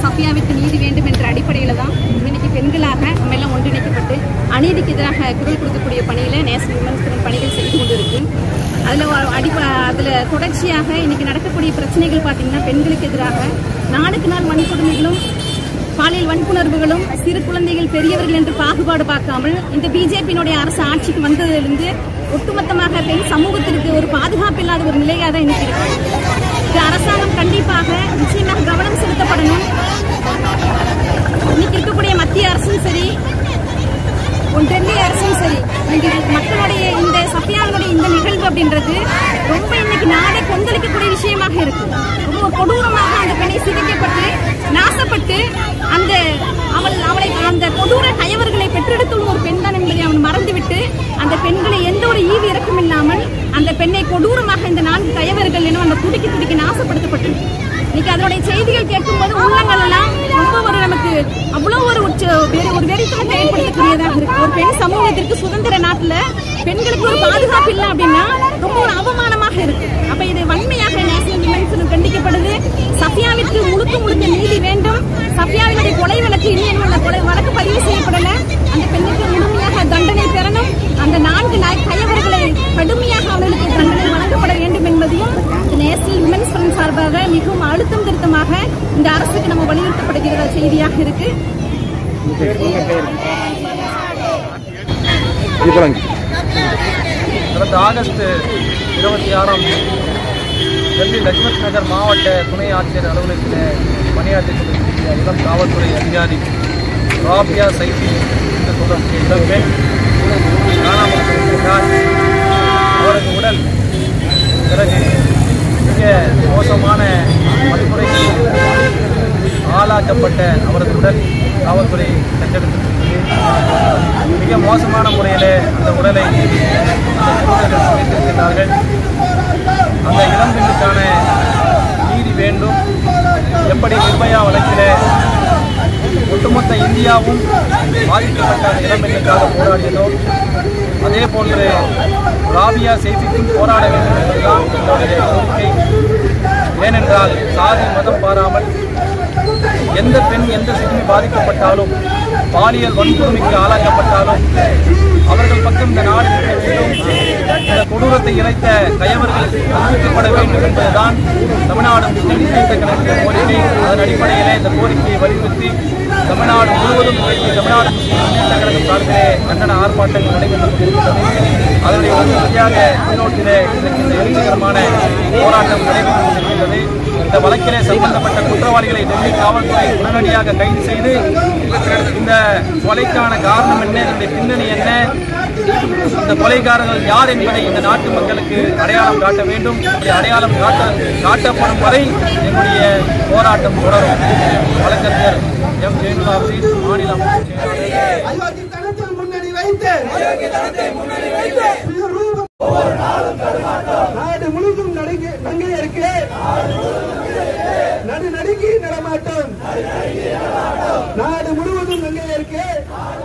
சஃபியாவிற்கு நீதி வேண்டும் என்ற அடிப்படையில் தான் இன்னைக்கு பெண்களாக நம்ம எல்லாம் ஒன்றிணைக்கப்பட்டு அநீதிக்கு எதிராக குரல் கொடுக்கக்கூடிய பணியில் நேஷனல் விமன்ஸ் தினம் பணிகள் செய்து கொண்டு இருக்கு அதில் அடிப்ப அதில் தொடர்ச்சியாக இன்னைக்கு நடக்கக்கூடிய பிரச்சனைகள் பார்த்தீங்கன்னா பெண்களுக்கு எதிராக நாளுக்கு நாள் வன்கொடுமைகளும் பாலியல் வன்புணர்வுகளும் சிறு குழந்தைகள் பெரியவர்கள் என்று பாகுபாடு பார்க்காமல் இந்த பிஜேபியினுடைய அரசு ஆட்சிக்கு வந்ததிலிருந்து ஒட்டுமொத்தமாக பெண் சமூகத்திற்கு ஒரு பாதுகாப்பு இல்லாத ஒரு நிலையாக தான் இன்னைக்கு இருக்கு இது அரசாங்கம் கண்டிப்பாக நிச்சயமாக கவனம் செலுத்தப்படணும் இன்னைக்கு இருக்கக்கூடிய மத்திய அரசும் சரி உன் டெல்லி அரசும் சரி இன்னைக்கு மக்களுடைய இந்த சஃபியானுடைய இந்த நிகழ்வு அப்படின்றது ரொம்ப இன்னைக்கு நாடே கொந்தளிக்கக்கூடிய விஷயமாக இருக்கு ரொம்ப கொடூரமாக அந்த பெண்ணை சிதைக்கப்பட்டு நாசப்பட்டு அந்த அவள் அவளை அந்த கொடூர கயவர்களை பெற்றெடுத்துள்ள ஒரு பெண் தான் என்பதை அவன் மறந்துவிட்டு அந்த பெண்களை எந்த ஒரு ஈவு இறக்கம் இல்லாமல் அந்த பெண்ணை கொடூரமாக இந்த நான்கு கயவர்கள் என அந்த துடிக்கி துடிக்கி நாசப்படுத்தப்பட்டு இன்னைக்கு அதனுடைய செய்திகள் கேட்கும்போது உள்ளங்கள் எல்லாம் ரொம்ப ஒரு நமக்கு அவ்வளவு ஒரு உச்ச- வெறி- ஒரு வெறித்தனத்தை ஏற்படுத்தக்கூடியதாக இருக்கு ஒரு பெண் சமூகத்திற்கு சுதந்திர நாட்டுல பெண்களுக்கு ஒரு பாதுகாப்பு இல்லை அப்படின்னா ரொம்ப ஒரு அவமானமாக இருக்கு அப்ப இது வன்மையாக நேஷனல் விமன்ஸ் கண்டிக்கப்படுது சஃபியாவிற்கு முழுக்க முழுக்க நீதி வேண்டும் சஃபியாவினுடைய கொலை வழக்கு இன்னும் உள்ள கொலை வழக்கு பதிவு செய்யப்படல அந்த பெண்ணுக்கு முழுமையாக தண்டனை பெறணும் அந்த நான்கு நாய் கயவர்களை கடுமையாக அவர்களுக்கு தண்டனை வழங்கப்பட வேண்டும் என்பதையும் இந்த நேஷனல் விமன்ஸ் ஃப்ரண்ட் சார்பாக மிகவும் அழுத்தம் திருத்தமாக இந்த அரசுக்கு நம்ம வலியுறுத்தப்படுகிற செய்தியாக இருக்கு கடந்த ஆகஸ்ட் இருபத்தி ஆறாம் தேதி டெல்லி லட்சுமத் நகர் மாவட்ட துணை ஆட்சியர் அலுவலகத்தில் பணியாற்றிக் கொண்டிருக்கிற இளம் காவல்துறை அதிகாரி ராபியா சைஃபி என்று சொல்லக்கூடிய இளம் பெண் காணாமல் போயிருக்கிறார் அவரது உடல் பிறகு மிக மோசமான வன்முறைக்கு ஆளாக்கப்பட்ட அவரது உடல் காவல்துறை கண்டெடுத்திருக்கிறது மிக மோசமான முறையில் அந்த உடலை அந்த குழுவினர் சிதைத்திருக்கிறார்கள் அந்த இளம்பெண்ணுக்கான நீதி வேண்டும் எப்படி நிர்பயா வழக்கில் ஒட்டுமொத்த இந்தியாவும் பாதிக்கப்பட்ட அந்த இளம்பெண்ணுக்காக போராடியதோ அதே போன்று ராபியா செய்திக்கும் போராட வேண்டும் என்பதுதான் எங்களுடைய கோரிக்கை ஏனென்றால் சாதி மதம் பாராமல் எந்த பெண் எந்த சிறுமி பாதிக்கப்பட்டாலும் பாலியல் வன்கொடுமைக்கு ஆளாக்கப்பட்டாலும் அவர்கள் பக்கம் இந்த நாடு நிற்க வேண்டும் இந்த கொடூரத்தை இழைத்த கயவர்கள் தண்டிக்கப்பட வேண்டும் என்பதுதான் தமிழ்நாடு முஸ்லிம் முன்னேற்ற கழகத்தின் கோரிக்கை அதன் அடிப்படையிலே இந்த கோரிக்கையை வலியுறுத்தி தமிழ்நாடு முழுவதும் இன்றைக்கு தமிழ்நாடு முஸ்லிம் முன்னேற்ற கழகம் சார்பிலே கண்டன ஆர்ப்பாட்டங்கள் நடைபெற்றுக் கொண்டிருக்கிறது அதனுடைய ஒரு பகுதியாக ஈரோட்டிலே இன்றைக்கு இந்த எழுச்சிகரமான போராட்டம் நடைபெற்று கொண்டிருக்கின்றது இந்த வழக்கிலே சம்பந்தப்பட்ட குற்றவாளிகளை டெல்லி காவல்துறை உடனடியாக கைது செய்து இந்த கொலைக்கான காரணம் என்ன இதனுடைய பின்னணி என்ன இந்த கொலைகாரர்கள் யார் என்பதை இந்த நாட்டு மக்களுக்கு அடையாளம் காட்ட வேண்டும் அப்படி அடையாளம் காட்ட காட்டப்படும் வரை எங்களுடைய போராட்டம் தொடரும் வழக்கறிஞர் எம் ஜெயலலிதா மாநில அமைச்சர் செயலாளர் அயோக்கியத்தனத்தில் முன்னணி வைத்து சுயரூபம் நாடு முழுதும் நடுங்க- நங்கையருக்கு நடு நடுங்கி நடமாட்டம் நாடு முழுவதும் நங்கையருக்கு